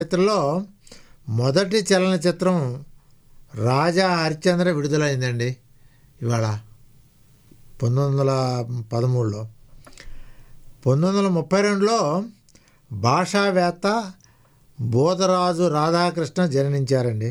చరిత్రలో మొదటి చలనచిత్రం రాజా హరిశ్చంద్ర విడుదలైందండి ఇవాళ పంతొమ్మిది వందల పదమూడులో పంతొమ్మిది వందల ముప్పై రెండులో భాషావేత్త బోధరాజు రాధాకృష్ణ జననించారండి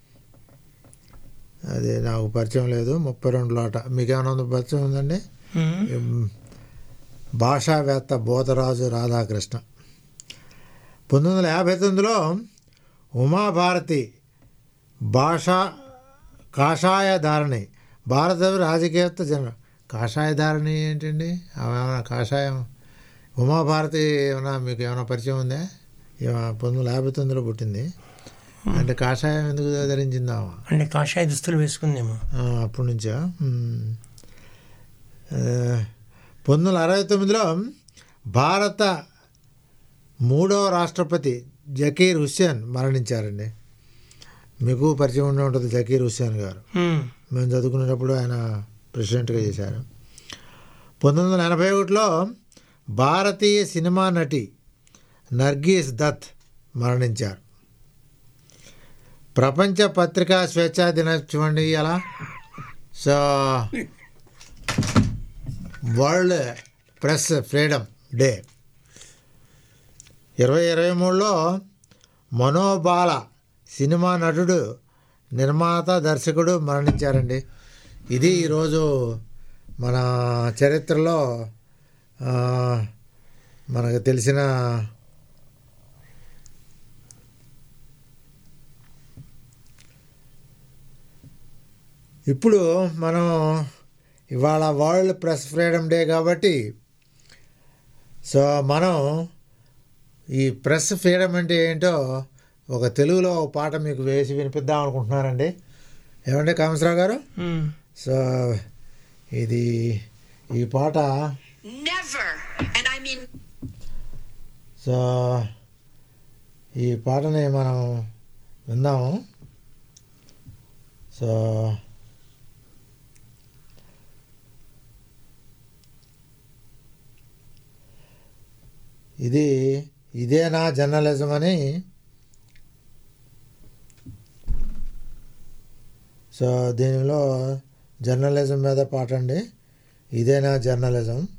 అది నాకు పరిచయం లేదు ముప్పై రెండులో అట మీకు ఏమైనా పరిచయం ఉందండి ఉమ్. ఎం, భాషావేత్త బోధరాజు రాధాకృష్ణ పంతొమ్మిది వందల యాభై తొమ్మిదిలో ఉమాభారతి భాషా కాషాయధారణి భారత రాజకీయవేత్త జన కాషాయధారణి ఏంటండి ఆమె ఏమైనా కాషాయం ఉమాభారతి ఏమైనా మీకు ఏమైనా పరిచయం ఉందా ఈమె పంతొమ్మిది వందల యాభై తొమ్మిదిలో పుట్టింది అంటే కాషాయం ఎందుకు ధరించిందా ఆమె? అంటే కాషాయ దుస్తులు వేసుకుందేమో ఆ, అప్పటి నుంచా మ్మ్. ఆ, పంతొమ్మిది వందల అరవై తొమ్మిదిలో భారత మూడవ రాష్ట్రపతి జకీర్ హుస్సేన్ మరణించారండి మీకు పరిచయం ఉండే ఉంటుంది జకీర్ హుస్సేన్ గారు ఉమ్. మేము చదువుకునేటప్పుడు ఆయన ప్రెసిడెంట్గా చేశారు పంతొమ్మిది వందల ఎనభై ఒకటిలో భారతీయ సినిమా నటి నర్గీస్ దత్ మరణించారు ప్రపంచ పత్రికా స్వేచ్ఛా దినోత్సవం అండి అలా so world press freedom day ఇరవై ఇరవై మూడులో మనోబాల సినిమా నటుడు నిర్మాత దర్శకుడు మరణించారండి ఇది ఈరోజు మన చరిత్రలో ఆ, మనకు తెలిసిన ఇప్పుడు మనం ఇవాళ వరల్డ్ ప్రెస్ ఫ్రీడమ్ డే కాబట్టి సో మనం ఈ ప్రెస్ ఫ్రీడమ్ అంటే ఏంటో ఒక తెలుగులో ఒక పాట మీకు వేసి వినిపిద్దాం అనుకుంటున్నారండి ఏమండి కామేశ్వరరావు గారు ఉమ్. సో ఇది ఈ పాట Never, and I mean so ఈ పాటని మనం విందాము సో ఇది ఇదేనా జర్నలిజం అని సో దీనిలో జర్నలిజం మీద పాట అండి ఇదేనా జర్నలిజం